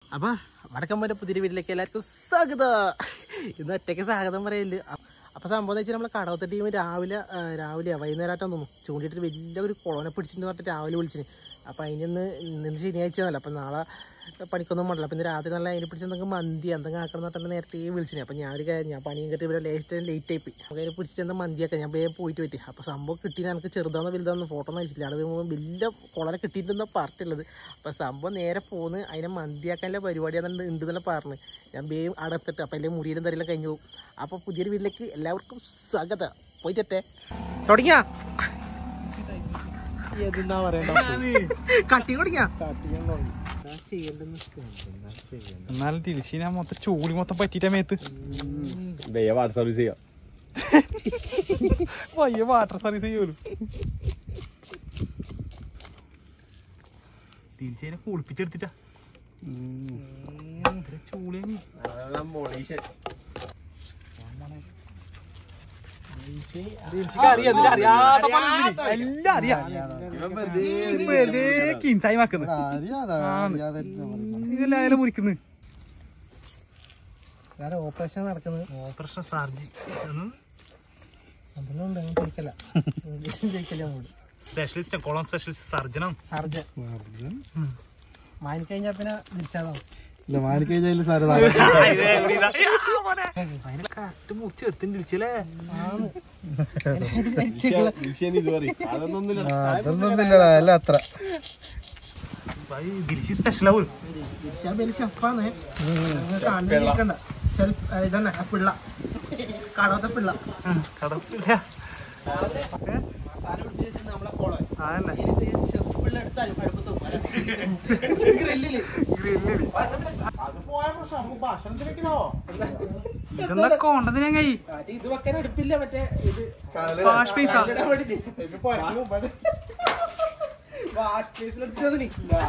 അപ്പൊ വടക്കമ്പന്റെ പുതിയ വീട്ടിലേക്ക് എല്ലാവർക്കും സ്വാഗതം ഇന്ന് ഒറ്റയ്ക്ക് സ്വാഗതം പറയല് അപ്പൊ സംഭവം എന്ന് വെച്ചാൽ നമ്മളെ കടവത്തെ ടീം രാവിലെ ആ, രാവിലെ വൈകുന്നേരമായിട്ടാ തോന്നുന്നു ചൂണ്ടിട്ട് വലിയ ഒരു കുളനെ പിടിച്ചിട്ട് പറഞ്ഞിട്ട് രാവിലെ വിളിച്ചിന് അപ്പൊ അതിന് ഇന്ന് ശനിയാഴ്ച അല്ല അപ്പൊ നാളെ പണിക്കൊന്നും പോകണ്ടല്ലോ അപ്പൊ ഇന്ന് രാത്രി നല്ല അതിനെ പിടിച്ച് എന്തെങ്കിലും മന്തി എന്തെങ്കിലും ആക്കണം എന്ന് പറഞ്ഞിട്ട് നേരത്തെ വിളിച്ചിന് അപ്പൊ ഞാൻ ഒരു കാര്യം ഞാൻ പണിയും കെട്ടി ഇവിടെ ലേറ്റ് ലേറ്റ് ആയി പോയി നമുക്ക് അതിനെ പിടിച്ചിട്ട് എന്താ മന്തിയൊക്കെ ഞാൻ വേഗം പോയിട്ട് പറ്റി അപ്പൊ സംഭവം കിട്ടി എനിക്ക് ചെറുതാന്നോ വലുതാന്നോ ഫോട്ടോ ഒന്നും അയച്ചില്ല അത് വലിയ കുളനെ കിട്ടിയിട്ടെന്നാ പറഞ്ഞിട്ടുള്ളത് അപ്പൊ സംഭവം നേരെ പോന്ന് അതിനെ മന്തിയാക്കാനുള്ള പരിപാടി ഉണ്ട് ഉണ്ടെന്നല്ല പറഞ്ഞു ഞാൻ വേഗം അടത്തിട്ട് അപ്പൊ എന്റെ മുറിയിലും തരയിലും കഴിഞ്ഞു പോകും അപ്പൊ പുതിയൊരു വീട്ടിലേക്ക് എല്ലാവർക്കും സ്വാഗതം പോയിട്ടെ തുടങ്ങിയാ കട്ടി തുടങ്ങിയാ എന്നാലും തിരിച്ച് ഞാൻ മൊത്തം ചൂടി മൊത്തം പറ്റിട്ട മേത്ത് വെയ്യ വാട്ടർ സർവീസ് ചെയ്യാം വയ്യ വാട്ടർ സർവീസ് ചെയ്യൂലു തിരിച്ചതിനെ കുളിപ്പിച്ചെടുത്തിട്ടാ ചൂടിയ എല്ലാം അറിയാം വെറുതെ കിൻസായി വാക്കുന്നത് ഇതെല്ലാം അതിലെ മുറിക്കുന്നത് വേറെ ഓപ്പറേഷൻ നടക്കുന്നത് ഓപ്പറേഷൻ സാർജി അതൊന്നും ഉണ്ട് ഞാൻ ചോദിക്കല ചോദിക്കല അങ്ങോട്ട് സ്പെഷ്യലിസ്റ്റ് കോളം സ്പെഷ്യലിസ്റ്റ് സർജനാണ് സർജൻ മാനിക്കഴിഞ്ഞാ പിന്നെ തിരിച്ചാതാവും കറക്റ്റ് മുറിച്ച് എടുത്തിട്ട് തിരിച്ചല്ലേ അതൊന്നൊന്നുമില്ലടാ അല്ല അത്ര തിരിച്ച് സ്പെഷ്യലാവും തിരിച്ചാ വലിയ ഷെഫാണ് കണ്ടിരിക്കണ്ട ഷെൽഫ് ഇതന്നെ ആ പിള്ള കടവത്തെ പിള്ള കടപ്പില്ല മസാല പിടിച്ച് വെച്ചിട്ട് നമ്മളെ കോളം അതന്നെ ഷെഫ് പിള്ള എടുത്താലും അടുപ്പത്തും ഗ്രില്ലില് ഇതെന്താ കൊണ്ടത് ഞാൻ കൈ ഇത് വെക്കാൻ അടുപ്പില്ല മറ്റേ ഇത് വാഷ് പൈസ ഇടാൻ വേണ്ടിട്ട് വാഷ് പീസിലെടുത്തതിന്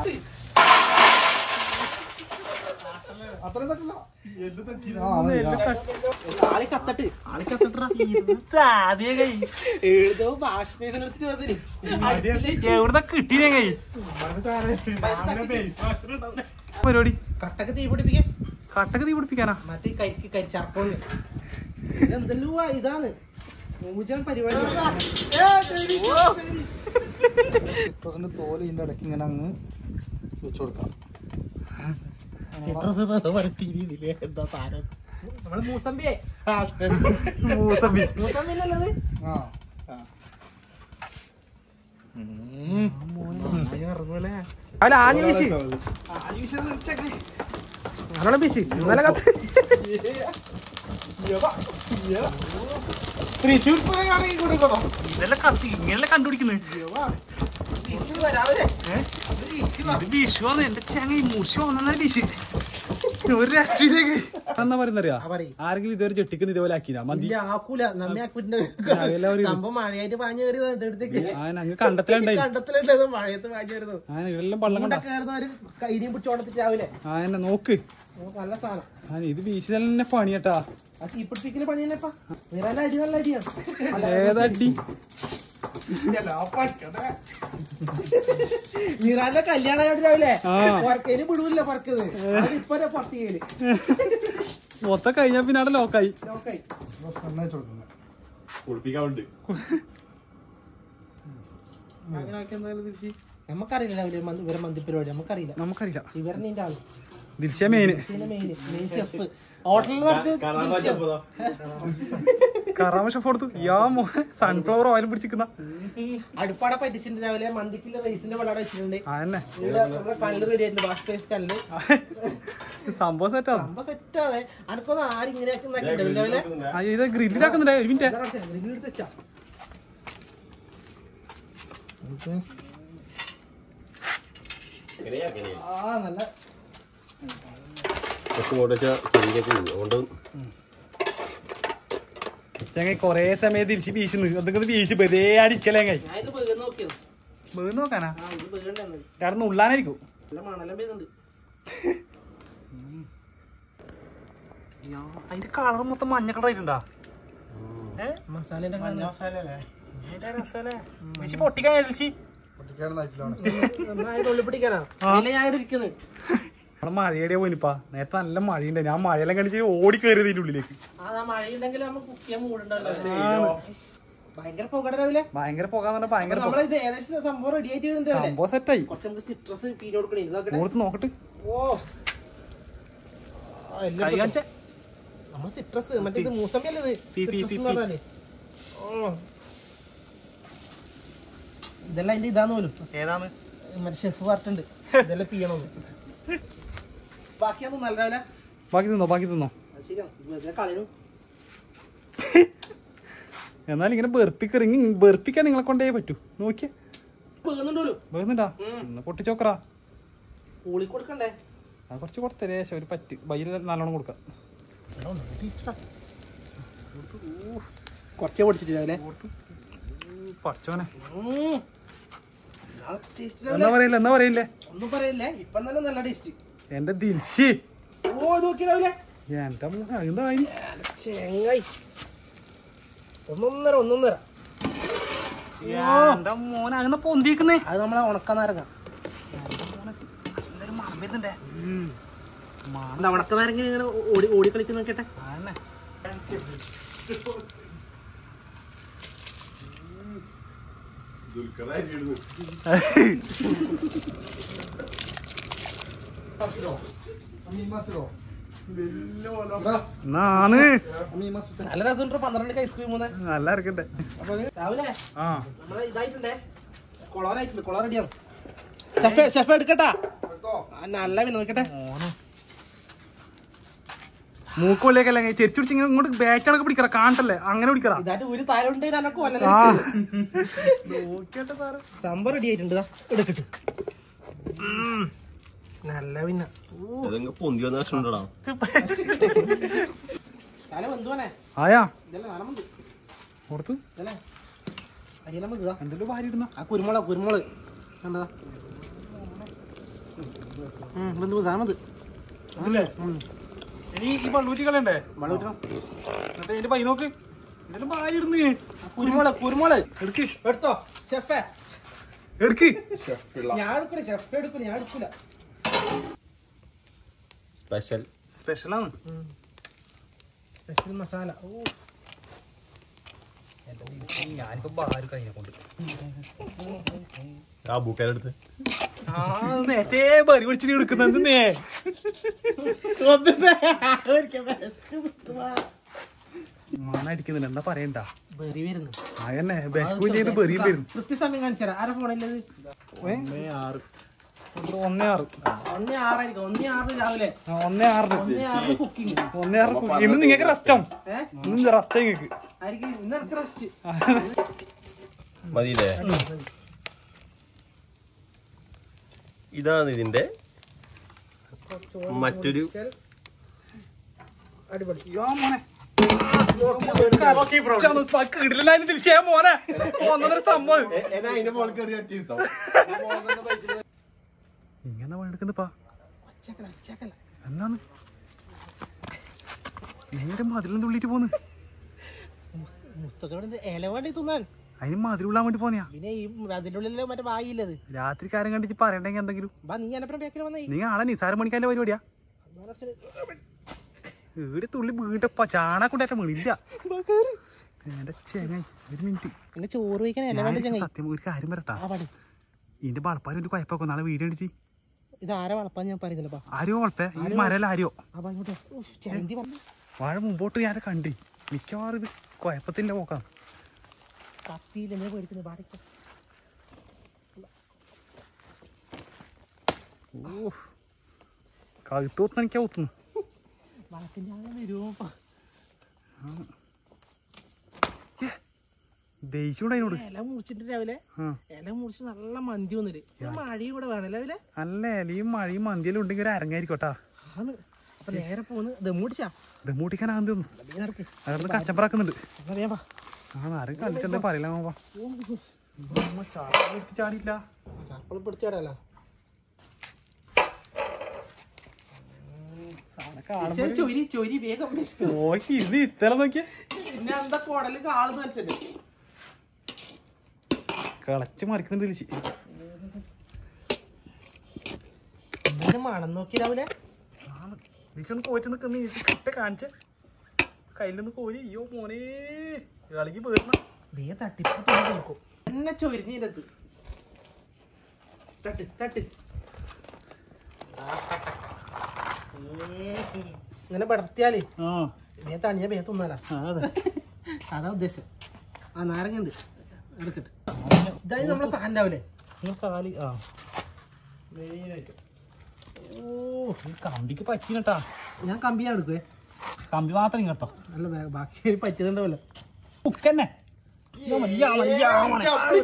ആളി കത്തട്ട് ആളി കത്തട്ടാ ആദ്യം കൈ എഴുതോ വാഷ് പീസിലെടുത്തിട്ട് വന്നിന് എവിടുന്ന കിട്ടി ഞാൻ കൈ പരിപാടി കട്ടക്ക് തീ പിടിപ്പിക്കാൻ കട്ടക്ക് തീ പിടിപ്പിക്കാനാ മറ്റേ കരിക്ക് കരിച്ചറപ്പോണ്ട് ഇതെന്തല്ലോ ഇതാണ് മൂജാൻ പരിപാടി സിട്രസിന്റെ തോല് ഇതിന്റെ ഇടയ്ക്ക് ഇങ്ങനെ അങ്ങ് വെച്ചു കൊടുക്കാം എന്താ സാധനം നമ്മള് മൂസമ്പിയെ മൂസമ്പി മൂസമ്പില്ലത് ആ അല്ല ആഞ്ഞു വീശി നല്ലോണം വീശി നല്ല കത്ത് തൃശ്ശൂർ ഇതെല്ലാം കത്തി ഇങ്ങനെല്ലാം കണ്ടുപിടിക്കുന്നത് ഇത് വിഷുവാണ് എന്റെ ചങ്ങ മുഷി വന്ന വിഷു ഒരു രക്ഷയിലേക്ക് എന്നാ പറയുന്നറിയാ ആരെങ്കിലും ഇതൊരു ചെട്ടിക്കുന്ന ഇതേപോലെ ആക്കിനാ മതി ഇല്ല ആക്കൂല നമ്മെ ആക്കൂന്റെ എല്ലാവരും ഇത്. സംഭവം മഴയായിട്ട് പാഞ്ഞു കയറിയതാണ് അടുത്തേക്ക് ആന അങ്ങ് കണ്ടത്തിലുണ്ടായി കണ്ടത്തിലുണ്ടത് മഴയത്ത് പാഞ്ഞു കയറുന്നത് ആന ഇതെല്ലാം പള്ളം കണ്ട കൊണ്ടൊക്കെ കയറുന്നവര് കൈനിയും പിടിച്ചോടത്തിട്ട് രാവിലെ ആന നോക്ക് നമുക്ക് നല്ല സാധനം ആന ഇത് വീശി തന്നെ പണിയട്ടാ ആ തീപ്പിടിപ്പിക്കല് പണി തന്നെപ്പാ നിറാന്റെ അടി നല്ല അടിയാണ് ഏതടി നിറാന്റെ കല്യാണം രാവിലെ ആ. പുറക്കേന് വിടൂല്ല പറക്കുന്നത് അതിപ്പോ പത്തിയേല് മൊത്തം കഴിഞ്ഞാ പിന്നെ അവിടെ ലോക്കായി നോക്കായി എണ്ണ കൊടുക്കുന്നത് കുളിപ്പിക്കാൻ ഉണ്ട് നമുക്കറിയില്ല രാവിലെ മന്തി- ഇവരെ മന്തി പരിപാടി നമുക്കറിയില്ല നമുക്കറിയില്ല ഇവരുടെ ആള് Dilsha main main main chef ഹോട്ടലിൽ നടത്തി കറാമ ഷെഫ് കൊടുത്തു യാ മോ സൺഫ്ലവർ ഓയിൽ പിടിച്ചിക്കുന്ന അടുപ്പാടെ പറ്റിച്ചിട്ടുണ്ട് രാവിലെ മന്തിക്കുള്ള റൈസിന്റെ വെള്ളം വെച്ചിട്ടുണ്ട് അതന്നെ ഇവിടെ നമ്മുടെ കല്ല് റെഡി ആയിട്ടുണ്ട് വാഷ് പേസ് കല്ല് സംഭവം സെറ്റാ സംഭവം സെറ്റാണ് അനക്കൊന്നും ആരും ഇങ്ങനെ ഉണ്ടാക്കിയിട്ടുണ്ടല്ലോ രാവിലെ ഇത് ഗ്രില്ലിലാക്കുന്നുണ്ടേ ഒരു മിനിറ്റ് ഗ്രില്ലെടുത്ത് വെച്ചാ ആ നല്ല ഞങ്ങൾ കൊറേ സമയം തിരിച്ച് വീശുന്നു എന്തെങ്കിലും വീശി വെറുതെ അടിക്കലേ കൈ ഞാൻ ഇത് വീണ് നോക്കിയത് വീണ് നോക്കാനാ ആ ഇത് വീണ്ടുണ്ട് അവിടെ ഉള്ളാനായിരിക്കും നല്ല മണലം പെയ്യുന്നുണ്ട് അതിന്റെ കളർ മൊത്തം മഞ്ഞ കളറായിട്ടുണ്ടാ മസാലേന്റെ പൊട്ടിക്കാൻ പൊട്ടിക്കാനുള്ള ആയിട്ടില്ലാണ് ഉള്ളി പിടിക്കാനാ ആ. അതിലെ ഞാൻ ഇവിടെ ഇരിക്കുന്നത് അവിടെ മഴയുടെ പോയിപ്പാ നേരത്തെ നല്ല മഴയുണ്ട് ഞാൻ മഴയെല്ലാം കണ്ടിച്ച് ഓടി കയറിയത് ഇതിന്റെ ഉള്ളിലേക്ക് ആ മഴയുണ്ടെങ്കിൽ നമുക്ക് കുക്ക് ചെയ്യാൻ മൂടുണ്ടല്ലോ ഭയങ്കര പുകട രാവിലെ ഭയങ്കര പോകാന്ന് പറഞ്ഞാൽ ഭയങ്കര പുക. നമ്മളിത് ഏകദേശം സംഭവം റെഡി ആയിട്ട് വരുന്നുണ്ട് രാവിലെ സംഭവം സെറ്റായി കുറച്ച് നമുക്ക് സിട്രസ് പീരി കൊടുക്കണേ നോക്കട്ടെ കൊടുത്ത് നോക്കട്ടെ ഓ ആ, എല്ലാം കൈ കാണിച്ചേ നമ്മൾ സിട്രസ് മറ്റേ ഇത് മൂസമ്പി അല്ലേ ഇത് പി, പി, Citrus പി, എന്ന് പറഞ്ഞാല്. ഓ. ഇതെല്ലാം അതിന്റെ ഇതാന്ന് പോലും ഏതാണ് മറ്റേ ഷെഫ് പറഞ്ഞിട്ടുണ്ട് ഇതെല്ലാം പിയണമെന്ന് ബാക്കിയൊന്നും നല്ല രാവിലെ ബാക്കി തിന്നോ ബാക്കി തിന്നോ അത് ശരിയാണ് വെറുതെ കളയണു എന്നാൽ ഇങ്ങനെ ബെർപ്പിക്കറി ബെർപ്പിക്കാൻ നിങ്ങളെ കൊണ്ടേ പറ്റൂ നോക്കിയേ പേന്നുണ്ടല്ലോ വേന്നുണ്ടാ ഒന്ന് പൊട്ടിച്ചോക്കറാ കൂളി കൊടുക്കണ്ടേ അത് കുറച്ച് കൊടുത്തേ ലേശം ഒരു പറ്റ് വയ്യിൽ നല്ലോണം കൊടുക്കാം കുറച്ചേ പൊടിച്ചിട്ട് രാവിലെ പഠിച്ചോനെ ഉം. ആ taste രാവിലെ. എന്താ പറയില്ല എന്താ പറയില്ലേ ഒന്നും പറയില്ലേ ഇപ്പം തന്നെ നല്ല ടേസ്റ്റ് എന്റെ ദിൽഷി ഓ ഇത് നോക്കി രാവിലെ എന്റെ മോനെ എന്താ അതിന്? ചെങ്ങായി ഒന്നൊന്നര ഒന്നൊന്നര എന്റെ മോനെ അങ്ങനെ പൊന്തിക്കുന്നേ അത് നമ്മളെ ഉണക്കനാരങ്ങ എന്തൊരു മണം വരുന്നുണ്ടേ എന്താ ഉണക്കനാരങ്ങ ഇങ്ങനെ ഓടി ഓടി കളിക്കുന്ന നോക്കട്ടെ ആന്നെ. നാണ് നല്ല രസമുണ്ട് പന്ത്രണ്ട് ഐസ്ക്രീം മൂന്ന് നല്ല ഇറക്കട്ടെ അപ്പൊ ഇത് രാവിലെ ആ നമ്മളെ ഇതായിട്ടുണ്ടേ കൊളോറായിട്ടുണ്ട് കൊളോർ റെഡിയാണ് ഷെഫ് ഷെഫ് എടുക്കട്ടാ ആ, നല്ല പിന്നെ നോക്കട്ടെ മോനെ മൂക്കൊള്ളിയൊക്കെ ചെരിച്ചു പിടിച്ച് ഇങ്ങനെ ഇങ്ങോട്ട് ബാറ്റടക്കം പിടിക്കറ കാണട്ടല്ലേ അങ്ങനെ പിടിക്കറ ഇതായിട്ട് ഒരു താരം എനക്ക് വല്ല ആ നോക്കിയട്ടെ സാറ് സംഭവം റെഡി ആയിട്ടുണ്ട് ദാ, എടുക്കട്ടെ ഉം. നല്ല പിന്നെ ഏതെങ്കിലും പൊന്തി വന്ന കഷ്ണം ഉണ്ടോടാ തല ബന്ധുവനെ ആയാ ഇതല്ലേ നല്ല ബന്ധു കൊടുത്തു ഇതല്ലേ അരിയെല്ലാം ബന്ധുതാ എന്തെല്ലോ ഭാര്യ ഇടുന്ന ആ കുരുമുളക് കുരുമുളക് കണ്ടതാ ബന്ധു സാമത് അതല്ലേ ഇനി ഈ പള്ളൂറ്റി കളയണ്ടേ വെള്ളം എന്നിട്ട് അതിന്റെ പൈ നോക്ക് എന്തെല്ലാം ഭാര്യ ഇടുന്നു കുരുമുളക് കുരുമുളക് എടുക്ക് എടുത്തോ ഷെഫേ എടുക്ക് ഞാൻ എടുക്കൂല ഷെഫ് എടുക്കൂല ഞാൻ എടുക്കൂല സ്പെഷ്യൽ സ്പെഷ്യലാണ് സ്പെഷ്യൽ മസാല ഓ ഞാനിപ്പോ ഭാര്യ കഴിഞ്ഞ കൊണ്ട് ആ ബുക്കാരെടുത്ത് ആ നേരത്തെ ബറി പിടിച്ചിട്ട് എടുക്കുന്നത് നേ മണടിക്കുന്നുണ്ട് എന്താ പറയണ്ട ബെറി വരുന്നു അതന്നെ ബെക്കും ചെയ്ത് ബെറിയും വരും കൃത്യസമയം കാണിച്ചു തരാം ആരെ ഫോണില്ലത് ഒന്നേ ആറ് ഒന്നേ ആറായിരിക്കും ഒന്നേ ആറ് രാവിലെ ആ, ഒന്നേ ആറിന് ഒന്നേ ആറ് കുക്കിംഗ് ഒന്നേ ആറ് കുക്ക്. ഇന്ന് നിങ്ങൾക്ക് റെസ്റ്റാവും ഏഹ് ഇന്ന് റെസ്റ്റ് നിങ്ങൾക്ക് ആയിരിക്കും ഇന്ന് എനിക്ക് റെസ്റ്റ് മതിയില്ലേ ഇതാണ് ഇതിന്റെ മറ്റൊരു അടിപൊളി മോനെ തിരിച്ചാ മോനെ ഒന്നര സംഭവം ഇങ്ങനെ പണിയെടുക്കുന്നപ്പാ ഒച്ചക്കല ഒച്ചക്കല എന്നാണ് എന്റെ മതിലും തുള്ളിട്ട് പോന്ന് മുസ്തഖിന്റെ ഇല വേണ്ടി തിന്നാൻ അതിന് മതിലുള്ളാൻ വേണ്ടി പോന്നെയാ പിന്നെ ഈ അതിന്റെ ഉള്ളിൽ മറ്റേ വായില്ലത് രാത്രിക്കാരൻ കണ്ടിട്ട് പറയണ്ടെങ്കിൽ എന്തെങ്കിലും ബാ നീ എന്നെ ബാക്കിൽ വന്നേ നീ ആളെ നിസാര മണിക്കാന്റെ പരിപാടിയാ ഇവിടെ തുള്ളി വീട്ടപ്പ ചാണാക്കൊണ്ടേറ്റ വീണില്ല എന്റെ ചെങ്ങായി ഒരു മിനിറ്റ് പിന്നെ ചോറ് വയ്ക്കാൻ ഇല വേണ്ടി ചങ്ങായി സത്യം ഒരു കാര്യം വരട്ടാ ആ പാട് ഇതിന്റെ വളപ്പാരം ഒരു കുഴപ്പമൊക്കെ നാളെ വീഡിയോ അടിച്ച് ഇത് ആരാ വളപ്പാന്ന് ഞാൻ പറയുന്നില്ലപ്പാ ആരോ കുഴപ്പേ ഈ മരല്ല ആരോ ആ പാ ഇങ്ങോട്ട് വാ. ഉഫ്, ചന്തി വന്നു വാഴ മുമ്പോട്ട് ഞാൻ കണ്ടി മിക്കവാറും ഇത് കുഴപ്പത്തിന്റെ പോക്കാം കത്തിയില്ല ഞാൻ പേടിക്കുന്നത് പാടിക്കോ ഓ കഴുത്ത് കുത്തുന്ന എനിക്കാ കുത്തുന്നു വളത്തിന്റെ ആളെ വരുമോ ദേഷ്യം അതിനോട് ഇല മുറിച്ചിട്ട് രാവിലെ ആ ഇല മുറിച്ച് നല്ല മന്തി വന്നിട്ട് മഴയും കൂടെ വേണം രാവിലെ നല്ല ഇലയും മഴയും മന്തിയെല്ലാം ഉണ്ടെങ്കിൽ ഒരു അരങ്ങായിരിക്കോട്ടാ ആന്ന് അപ്പൊ നേരെ പോന്ന് ദമ്മൂടിച്ചാ ദമ്മൂട്ടിക്കാൻ ആദ്യം ഒന്നും നീ നടക്ക് അവിടുന്ന് കച്ചമ്പറാക്കുന്നുണ്ട് എന്നാ വേഗം വാ. ആ ആരും കണ്ടിട്ട് എന്താ പറയില്ല മാമ ചാടിയില്ല ചാപ്പളം പിടിച്ചാടല്ല ചൊരി ചൊരി വേഗം നോക്കി ഇത് ഇത്തല നോക്കിയ പിന്നെ എന്താ കുടല് കാള് വെച്ചത് കളച്ച് മറിക്കുന്നുണ്ട് വിളിച്ച് ഇതിന് മണം നോക്കി രാവിലെ നീച്ചൊന്ന് പോയിട്ട് നിൽക്കുന്ന കിട്ട കാണിച്ച കയ്യിൽ നിന്ന് കോരി അയ്യോ മോനെ കളിക്ക് പേർന്ന ബേ തട്ടിപ്പ് തുണി കൊടുക്കും എന്നെ ചൊരിഞ്ഞത് തട്ട് തട്ട് ഇങ്ങനെ പടർത്തിയാലേ ആ ബേ തണിഞ്ഞ ബേ തിന്നാലാ ആ, അതെ അതാ ഉദ്ദേശം ആ നാരങ്ങ ഉണ്ട് എടുക്കട്ടെ ഇതായി നമ്മളെ സാധനം രാവിലെ നിങ്ങൾ കാലി ആ മെയിനായിട്ട് ഓ ഈ കമ്പിക്ക് പറ്റിനട്ടാ ഞാൻ കമ്പിയാണ് എടുക്കുവേ കമ്പി മാത്രം ഇങ്ങട്ടോ നല്ല വേ- ബാക്കി പറ്റുന്നുണ്ടാവല്ലോ ഉക്കന്നെ ഇയ്യോ, വലിയ ആളാ, വലിയ ആളാണ്.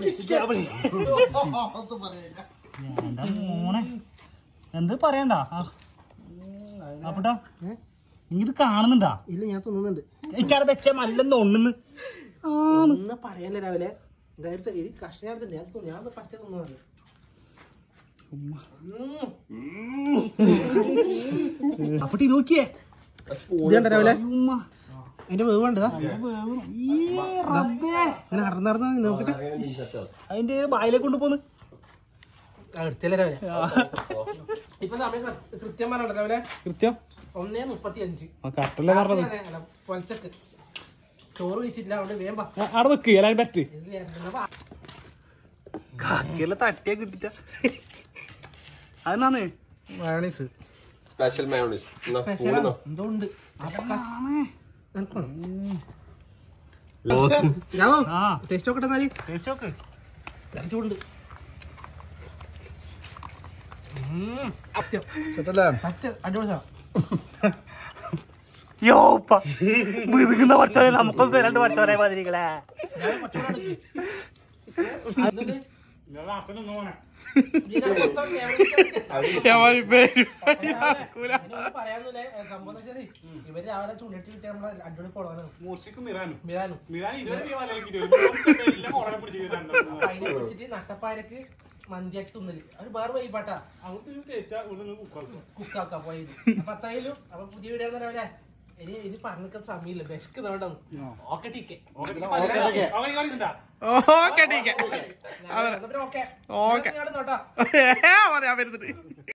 എന്താ മോനെ എന്ത് പറയണ്ട അപ്പട്ടാ ഏ? ഇത് കാണുന്നുണ്ടാ ഇല്ല ഞാൻ തിന്നുന്നുണ്ട് എനിക്കവിടെ വെച്ച മല്ലെന്ന് ഒണ്ണെന്ന് ഒന്ന് പറയല്ലേ രാവിലെ ഇതായിട്ട് ഈ കഷ്ണം ഞാൻ തിന്നെ. ഞാൻ തിന്നു. ഞാൻ പച്ച തിന്നു അപ്പട്ടി ഇത് നോക്കിയേ ഇതുണ്ട് രാവിലെ ഉമ്മ. അതിന്റെ വേവ് ഉണ്ട് ഈ റബ്ബേ. ഇങ്ങനെ നടന്ന് നടന്ന് നോക്കട്ടെ അതിന്റെ വായിലേക്ക് കൊണ്ടുപോന്ന് എടുത്തല്ലേ രാവിലെ ഇപ്പൊ സമയം കൃ- കൃത്യം പറഞ്ഞോ രാവിലെ കൃത്യം ഒന്നേ മുപ്പത്തി അഞ്ച് കറക്റ്റല്ലേ പറഞ്ഞത് പൊലച്ചക്ക് ചോറ് വെച്ചിട്ടില്ല അവിടെ വേഗം വാ. ആ, അവിടെ വെക്ക് എല്ലാരും പറ്റ് ഇത് എന്നാ വാ. കാക്കെല്ലാം തട്ടിയാ കിട്ടിട്ട അതെന്നാന്ന് മയണീസ് സ്പെഷ്യൽ മയോണൈസ് സ്പെഷ്യൽ ആണ്. എന്തോ ഉണ്ട് ആ ടേസ്റ്റ് നോക്കട്ടെ എന്നാല് ടേസ്റ്റ് നോക്ക് നല്ല ചൂടുണ്ട് സത്യം സെറ്റല്ലേ സത്യം അടിപൊളി സാധനം. യോപ്പ മുതുകുന്ന പഠിച്ചോനെ നമുക്കൊന്നും തരാണ്ട് പഠിച്ചോനെ മാതിരികളെ ഞാൻ കുറച്ചുകൂടെ എടുക്ക്. എന്നിട്ട് ഇതിനകത്ത് ദിവസം ക്യാമറ ഇതിനൊന്നും പറയാനൊന്നുമില്ല. ഏ, സംഭവം എന്ന് വെച്ചാല് ഇവര് രാവിലെ ചൂണ്ടിട്ട് കിട്ടിയ നമ്മളെ അടിപൊളി കുളവാണ് മൂർച്ചിക്കും മിറാനും മിരാനും മിറാൻ ഇതുവരെ അപ്പൊ അതിനെ പിടിച്ചിട്ട് നട്ടപ്പാരക്ക് മന്തിയാക്കി തിന്നല് അത് വേറെ വൈപാട്ടാ കുക്കാക്ക പോയത് അപ്പൊ അത്രയിലും അപ്പൊ പുതിയ വീഡിയോ എന്ന് പറയാ ഇനി ഇനി പറഞ്ഞിക്കാൻ സമയമില്ല ബെസ്ക് നോട്ടം ഓക്കെ ടീക്കെ ഓക്കെ ഓക്കെ നോട്ടാ പറയാൻ വരുന്നുണ്ട്